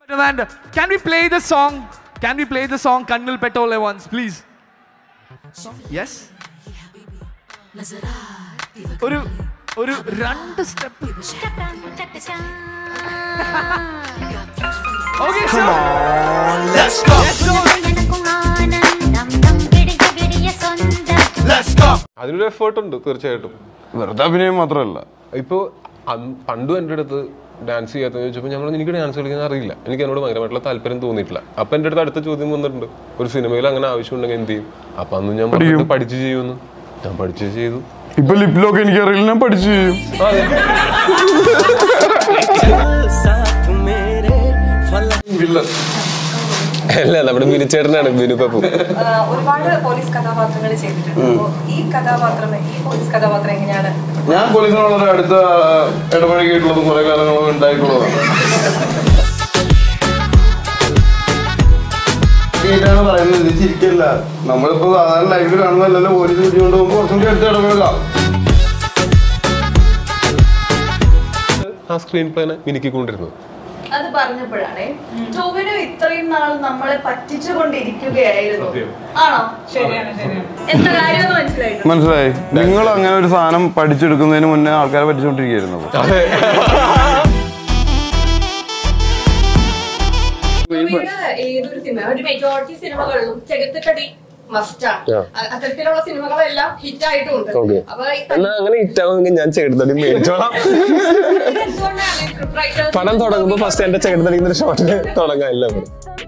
And can we play the song? Can we play the song Kannil Petole once, please? Yes? ഒരു ഒരു രണ്ട് step okay അതിനൊരു effort ഉണ്ട് തീർച്ചയായിട്ടും വെറുതെ അഭിനയം മാത്രമല്ല ഇപ്പോൾ പണ്ടും എൻ്റെ അടുത്ത് ഡാൻസ് ചെയ്യാത്തതെന്ന് ചോദിച്ചപ്പോൾ ഞങ്ങൾ എനിക്ക് ഡാൻസ് കളിക്കാൻ അറിയില്ല എനിക്ക് എന്നോട് ഭയങ്കരമായിട്ടുള്ള താല്പര്യം തോന്നിയിട്ടില്ല അപ്പം എൻ്റെ അടുത്ത് അടുത്ത ചോദ്യം വന്നിട്ടുണ്ട് ഒരു സിനിമയിൽ അങ്ങനെ ആവശ്യമുണ്ടെങ്കിൽ എന്ത് ചെയ്യും അപ്പം അന്ന് ഞാൻ പറഞ്ഞിട്ട് പഠിച്ച് ചെയ്യുമെന്ന് ഞാൻ പഠിച്ച് ചെയ്തു ഇപ്പൊ ലിപ്പിലൊക്കെ എനിക്കറിയില്ല ഞാൻ പഠിച്ചു ചെയ്യും അല്ല നമ്മുടെ ബിനുചേട്ടനാണ് ബിനു പപ്പു ആഹ് ഒരുപാട് പോലീസ് കഥാപാത്രങ്ങൾ ചെയ്തിട്ടുണ്ട് അപ്പോൾ ഈ കഥാപാത്രം ഈ പോലീസ് കഥാപാത്രം എങ്ങനെയാണ് ഞാൻ പോലീസിനോട് വളരെ അടുത്ത ഇടപഴകിയിട്ടുള്ളതും കുറെ കാലങ്ങളും ഉണ്ടായിട്ടുള്ളതാണ് ഇതാണ് പറയുന്നത് ഇത് ചിരിക്കല്ല നമ്മളിപ്പോ സാധാരണ ലൈഫിൽ കാണുന്നതല്ലല്ലോ പോലീസ് പിടിച്ചുകൊണ്ട് പോകുമ്പോൾ കുറച്ചും കൂടി അടുത്ത് ഇടപഴകാം ആ സ്ക്രീൻ പ്ലേനെ മിനുക്കിക്കൊണ്ടിരുന്നത് അത് പറഞ്ഞപ്പോഴാണേ ടോവിനോ ഇത്രയും നാൾ നമ്മളെ പറ്റിച്ചുകൊണ്ടിരിക്കുകയായിരുന്നു ആണോ ശരിയാണ് ശരിയാണ് എന്താ കാര്യമെന്ന് മനസ്സിലായിട്ടോ മനസ്സിലായി നിങ്ങൾ അങ്ങനെ ഒരു സാധനം പഠിച്ചെടുക്കുന്നതിന് മുന്നേ ആൾക്കാരെ പഠിച്ചുകൊണ്ടിരിക്കുകയായിരുന്നു അപ്പൊ. ടോവിനോ ഏതൊരു സിനിമ ഒരു മെജോറിറ്റി സിനിമകളിലും ചെകുത്തടി മസ്റ്റാണ് ആ. അത്തരത്തിലുള്ള സിനിമകളെല്ലാം ഹിറ്റ് ആയിട്ടുമുണ്ട് Okay. അപ്പൊ എന്നാ അങ്ങനെ ഇറ്റാവുമെങ്കിൽ ഞാൻ ചെകിടത്തടി മേടിച്ചോളാം എന്തുകൊണ്ടാണ് script writers പടം തുടങ്ങുമ്പോൾ ഫസ്റ്റ് എന്റെ ചെകിടത്തടിക്കുന്ന ഷോട്ടിന് തുടങ്ങാം എല്ലാവരും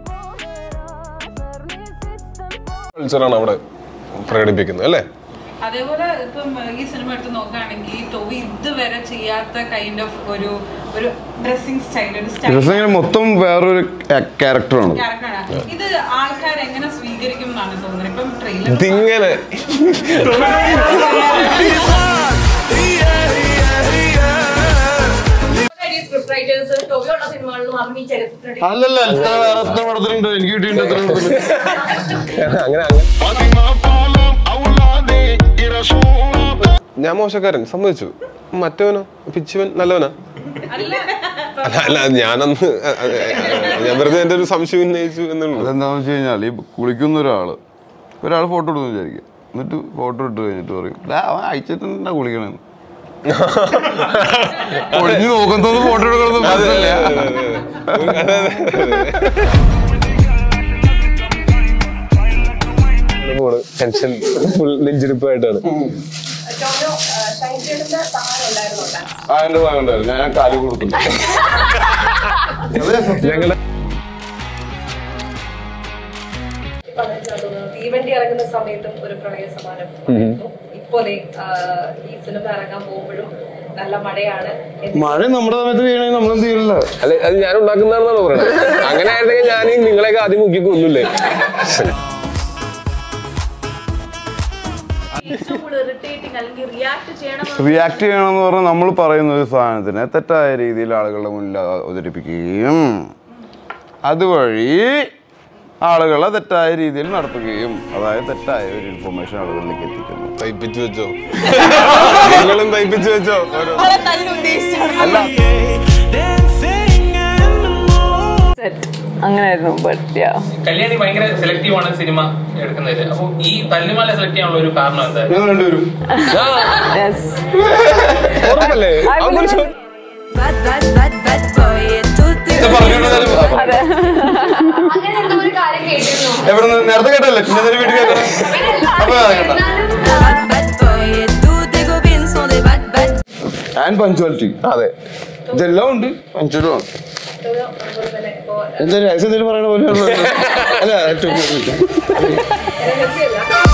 കൾച്ചറാണ് അവിടെ പ്രകടിപ്പിക്കുന്നത് അല്ലേ അതേപോലെ ഇപ്പം ഈ സിനിമ എടുത്ത് നോക്കുകയാണെങ്കിൽ ടോവി ഇതുവരെ ചെയ്യാത്ത കൈൻഡ് ഓഫ് ഒരു ഒരു ഡ്രസ്സിംഗ് സ്റ്റൈൽ ഒരു സ്റ്റൈൽ ഡ്രസ്സിങ്ങിന് മൊത്തം വേറൊരു ക്യാരക്ടറാണ് ക്യാരക്ടറാണ് ഇത് ആൾക്കാർ എങ്ങനെ സ്വീകരിക്കും എന്നാണ് തോന്നുന്നത് ഇപ്പം ട്രെയിലർ ഇതിങ്ങനെ സ്ക്രിപ്റ്റ് റൈറ്റേഴ്സ് ടോവി ഉള്ള സിനിമകളിൽ മാത്രം ഈ ചെകുത്തടി അല്ലല്ല എത്ര വേറെ എത്ര പടത്തിലുണ്ട് എനിക്ക് കിട്ടിയിട്ടുണ്ട് എത്ര പടത്തില് അങ്ങനെ അങ്ങനെ ഞാൻ മോശക്കാരൻ സമ്മതിച്ചു മറ്റവനോ പിച്ചുവൻ നല്ലവനാ അല്ല അല്ല അല്ല ഞാനന്ന് അ- അ- അ- ഞാൻ വെറുതെ എന്റെ ഒരു സംശയം ഉന്നയിച്ചു എന്നുള്ളൂ അതെന്താന്ന് വെച്ച് കഴിഞ്ഞാൽ ഈ കുളിക്കുന്ന ഒരാള് ഒരാൾ ഫോട്ടോ എടുത്തു വിചാരിക്കുക എന്നിട്ട് ഫോട്ടോ ഇട്ട് കഴിഞ്ഞിട്ട് പറയും "ദാ, അവൻ അയച്ചിട്ടുണ്ടാ കുളിക്കണെന്ന് ഒളിഞ്ഞു നോക്കുന്നത് ഫോട്ടോ എടുക്കണമെന്ന് പറഞ്ഞില്ല ടെൻഷൻ ഫുൾ നെഞ്ചിരിപ്പായിട്ടാണ് ടോവിനോ ഷൈൻ ചേട്ടന്റെ സഹായം ഉണ്ടായിരുന്നു അവിടെ. ആ എന്റെ ഭാഗമുണ്ടായിരുന്നു ഞാൻ കാലി കൊടുത്തു ഞങ്ങളുടെ പതിനഞ്ചാം തോന്നുന്നു തീവണ്ടി ഇറങ്ങുന്ന സമയത്തും ഒരു പ്രണയ സമാനം ഇപ്പോ ദേ, ആ, ഈ സിനിമ ഇറങ്ങാൻ പോകുമ്പോഴും നല്ല മഴയാണ് മഴ നമ്മുടെ സമയത്ത് വീണെങ്കിൽ നമ്മളെന്ത് ചെയ്യില്ല അല്ല അത് ഞാൻ ഉണ്ടാക്കുന്നതാണെന്നാണ് പറയുന്നത് അങ്ങനെ ആയിരുന്നെങ്കിൽ ഞാൻ ഈ നിങ്ങളെയൊക്കെ ആദ്യം മുക്കി കൊല്ലില്ലേ ഏറ്റവും കൂടുതൽ ഇറിറ്റേറ്റിംഗ് അല്ലെങ്കിൽ റിയാക്ട് ചെയ്യണം റിയാക്ട് ചെയ്യണമെന്ന് പറഞ്ഞാൽ നമ്മൾ പറയുന്ന ഒരു സാധനത്തിനെ തെറ്റായ രീതിയിൽ ആളുകളുടെ മുന്നിൽ അവതരിപ്പിക്കുകയും അതുവഴി ആളുകളെ തെറ്റായ രീതിയിൽ നടത്തുകയും അതായത് തെറ്റായ ഒരു ഇൻഫർമേഷൻ ആളുകളിലേക്ക് എത്തിക്കുന്നു തയ്പ്പിച്ചു വെച്ചോ നിങ്ങളും തയ്പ്പിച്ചു വെച്ചോ ഓരോ അങ്ങനെയായിരുന്നു ബട്ട് കല്യാണി ഭയങ്കര സെലക്റ്റീവ് ആണ് സിനിമ എടുക്കുന്നത് അപ്പൊ ഈ തല്ലുമാല സെലക്ട് ചെയ്യാനുള്ള ഒരു കാരണം എന്താ ഞങ്ങൾ രണ്ടുപേരും ഉറപ്പല്ലേ അങ്ങനെ ചോ- അങ്ങനെ എന്തോ ഒരു കാര്യം കേട്ടിരുന്നു എവിടെ നിന്ന് നേരത്തെ കേട്ടല്ലേ പിന്നെ എന്തിനാ വീട്ടിൽ കേട്ടോ അപ്പൊ കേട്ടോ ആൻഡ് പഞ്ച്വാലിറ്റി അതെ ഇതെല്ലാം ഉണ്ട് പഞ്ച്വലും ആണ് അതുപോലെ തന്നെ ഇപ്പോ എന്തായാലും എന്തെങ്കിലും പറയണ പോലെ അല്ല രഹസ്യമല്ല